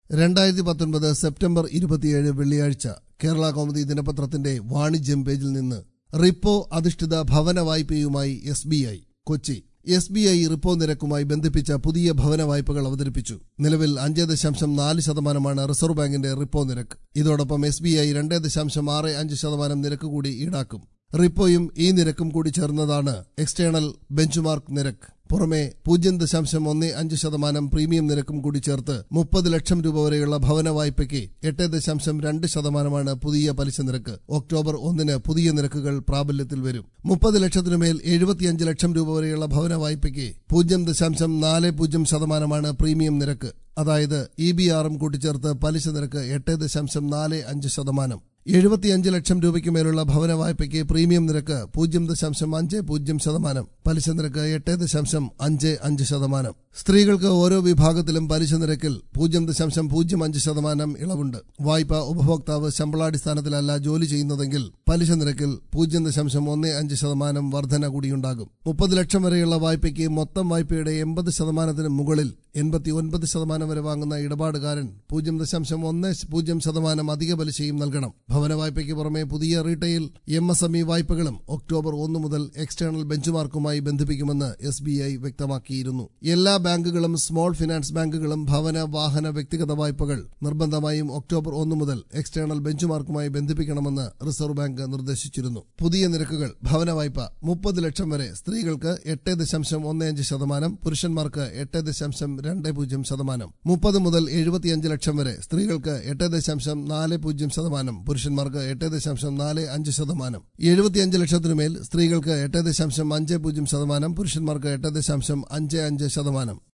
രണ്ടായിരത്തി പത്തൊൻപത് സെപ്റ്റംബർ ഇരുപത്തിയേഴ് വെള്ളിയാഴ്ച കേരള കൗമുദി ദിനപത്രത്തിന്റെ വാണിജ്യം പേജിൽ നിന്ന് റിപ്പോ അധിഷ്ഠിത ഭവന വായ്പയുമായി S B I Kochi S B I repo നിരക്കുമായി ബന്ധിപ്പിച്ച പുതിയ ഭവന വായ്പകൾ അവതരിപ്പിച്ചു നിലവിൽ അഞ്ച് ദശാംശം നാല് ശതമാനമാണ് റിസർവ് ബാങ്കിന്റെ റിപ്പോ നിരക്ക് ഇതോടൊപ്പം എസ് ബി ഐ രണ്ട് ദശാംശം ആറ് അഞ്ച് ശതമാനം നിരക്ക് കൂടി ഈടാക്കും റിപ്പോയും ഈ നിരക്കും കൂടി ചേർന്നതാണ് എക്സ്റ്റേണൽ ബെഞ്ച്മാർക്ക് നിരക്ക് പുറമെ പൂജ്യം ദശാംശം ഒന്ന് അഞ്ച് ശതമാനം പ്രീമിയം നിരക്കും കൂടി ചേർത്ത് മുപ്പത് ലക്ഷം രൂപ വരെയുള്ള ഭവന വായ്പയ്ക്ക് എട്ട് ദശാംശം രണ്ട് ശതമാനമാണ് പുതിയ പലിശ നിരക്ക് ഒക്ടോബർ ഒന്നിന് പുതിയ നിരക്കുകൾ പ്രാബല്യത്തിൽ വരും മുപ്പത് ലക്ഷത്തിനുമേൽ എഴുപത്തിയഞ്ച് ലക്ഷം രൂപ വരെയുള്ള ഭവന വായ്പയ്ക്ക് പൂജ്യം ദശാംശം നാല് പൂജ്യം ശതമാനമാണ് പ്രീമിയം നിരക്ക് അതായത് ഇ ബി ആറും കൂട്ടിച്ചേർത്ത് പലിശ നിരക്ക് എട്ട് ദശാംശം നാല് അഞ്ച് ശതമാനം എഴുപത്തിയഞ്ച് ലക്ഷം രൂപയ്ക്ക് മേലുള്ള ഭവന വായ്പയ്ക്ക് പ്രീമിയം നിരക്ക് പൂജ്യം ദശാംശം അഞ്ച് പൂജ്യം ശതമാനം പലിശ നിരക്ക് എട്ട് ദശാംശം അഞ്ച് അഞ്ച് ശതമാനം സ്ത്രീകൾക്ക് ഓരോ വിഭാഗത്തിലും പലിശ നിരക്കിൽ പൂജ്യം ദശാംശം പൂജ്യം അഞ്ച് ശതമാനം ഇളവുണ്ട് വായ്പ ഉപഭോക്താവ് ശമ്പളാടിസ്ഥാനത്തിലല്ല ജോലി ചെയ്യുന്നതെങ്കിൽ പലിശ നിരക്കിൽ പൂജ്യം ദശാംശം ഒന്ന് അഞ്ച് ശതമാനം വർധന കൂടിയുണ്ടാകും മുപ്പത് ലക്ഷം വരെയുള്ള വായ്പയ്ക്ക് മൊത്തം വായ്പയുടെ എൺപത് ശതമാനത്തിന് മുകളിൽ എൺപത്തി ഒൻപത് ശതമാനം വരെ വാങ്ങുന്ന ഇടപാടുകാരൻ പൂജ്യം ദശാംശം ഒന്ന് പൂജ്യം ശതമാനം അധിക പലിശയും നൽകണം ഭവന വായ്പയ്ക്ക് പുറമെ പുതിയ retail M S M E വായ്പകളും ഒക്ടോബർ ഒന്ന് മുതൽ എക്സ്റ്റേണൽ ബെഞ്ച്മാർക്കുമായി ബന്ധിപ്പിക്കുമെന്ന് എസ് ബി ഐ വ്യക്തമാക്കിയിരുന്നു എല്ലാ ബാങ്കുകളും സ്മോൾ ഫിനാൻസ് ബാങ്കുകളും ഭവന വാഹന വ്യക്തിഗത വായ്പകൾ നിർബന്ധമായും ഒക്ടോബർ ഒന്ന് മുതൽ എക്സ്റ്റേണൽ ബെഞ്ച്മാർക്കുമായി ബന്ധിപ്പിക്കണമെന്ന് റിസർവ് ബാങ്ക് നിർദ്ദേശിച്ചിരുന്നു പുതിയ നിരക്കുകൾ ഭവന വായ്പ മുപ്പത് ലക്ഷം വരെ സ്ത്രീകൾക്ക് എട്ട് ദശാംശം ഒന്ന് അഞ്ച് ശതമാനം പുരുഷന്മാർക്ക് എട്ട് ദശാംശം രണ്ട് പൂജ്യം ശതമാനം മുപ്പത് മുതൽ എഴുപത്തിയഞ്ച് ലക്ഷം വരെ സ്ത്രീകൾക്ക് എട്ട് ദശാംശം നാല് പൂജ്യം ശതമാനം പുരുഷന്മാർക്ക് എട്ട് ദശാംശം നാല് അഞ്ച് ശതമാനം എഴുപത്തിയഞ്ച് ലക്ഷത്തിനുമേൽ സ്ത്രീകൾക്ക് എട്ട് ദശാംശം അഞ്ച് പൂജ്യം ശതമാനം പുരുഷന്മാർക്ക് എട്ട് ദശാംശം അഞ്ച് അഞ്ച് ശതമാനം